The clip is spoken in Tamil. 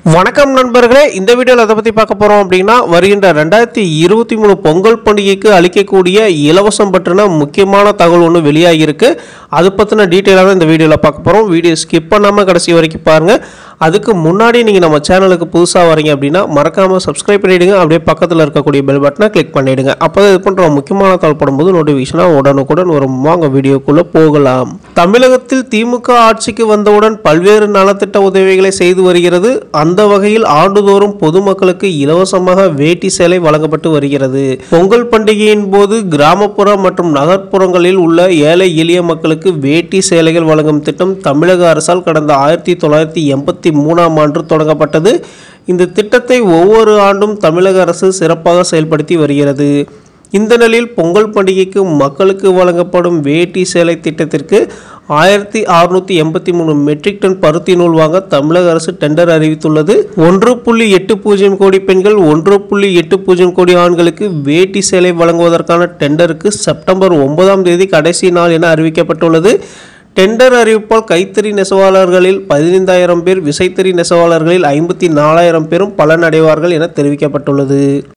வணக்கம் நண்பர்களே இந்த வீடியோவில் எதை பற்றி பார்க்க போகிறோம் அப்படின்னா வருகின்ற ரெண்டாயிரத்தி இருபத்தி மூணு பொங்கல் பண்டிகைக்கு அளிக்கக்கூடிய இலவசம் பற்றின முக்கியமான தகவல் ஒன்று வெளியாகியிருக்கு அது பற்றின டீட்டெயிலாக இந்த வீடியோவில் பார்க்க போகிறோம் வீடியோ ஸ்கிப் பண்ணாமல் கடைசி வரைக்கும் பாருங்கள் அதுக்கு முன்னாடி நீங்கள் நம்ம சேனலுக்கு புதுசாக வரீங்க அப்படின்னா மறக்காமல் சப்ஸ்கிரைப் பண்ணிவிடுங்க அப்படியே பக்கத்தில் இருக்கக்கூடிய பெல் பட்டனை கிளிக் பண்ணிவிடுங்க அப்போ இது பண்ணுற முக்கியமான தகவல் படும்போது நோட்டிஃபிகேஷனாக உடனுக்குடன் வரும் வாங்க வீடியோக்குள்ளே போகலாம் தமிழகத்தில் திமுக ஆட்சிக்கு வந்தவுடன் பல்வேறு நலத்திட்ட உதவிகளை செய்து வருகிறது அந்த வகையில் ஆண்டுதோறும் பொதுமக்களுக்கு இலவசமாக வேட்டி சேலை வழங்கப்பட்டு வருகிறது பொங்கல் பண்டிகையின் போது கிராமப்புற மற்றும் நகர்ப்புறங்களில் உள்ள ஏழை எளிய மக்களுக்கு வேட்டி சேலைகள் வழங்கும் திட்டம் தமிழக அரசால் கடந்த ஆயிரத்தி தொள்ளாயிரத்தி எண்பத்தி மூணாம் ஆண்டு தொடங்கப்பட்டது இந்த திட்டத்தை ஒவ்வொரு ஆண்டும் தமிழக அரசு சிறப்பாக செயல்படுத்தி வருகிறது இந்த நிலையில் பொங்கல் பண்டிகைக்கு மக்களுக்கு வழங்கப்படும் வேட்டி சேலை திட்டத்திற்கு ஆயிரத்தி அறுநூத்தி எண்பத்தி மூணு மெட்ரிக் டன் பருத்தி நூல் வாங்க தமிழக அரசு டெண்டர் அறிவித்துள்ளது ஒன்று புள்ளி எட்டு பூஜ்ஜியம் கோடி பெண்கள் ஒன்று புள்ளி எட்டு பூஜ்ஜியம் கோடி ஆண்களுக்கு வேட்டி சேலை வழங்குவதற்கான டெண்டருக்கு செப்டம்பர் ஒன்பதாம் தேதி கடைசி நாள் என அறிவிக்கப்பட்டுள்ளது டெண்டர் அறிவிப்பால் கைத்தறி நெசவாளர்களில் பதினைந்தாயிரம் பேர் விசைத்தறி நெசவாளர்களில் ஐம்பத்தி நாலாயிரம் பேரும் பலனடைவார்கள் என தெரிவிக்கப்பட்டுள்ளது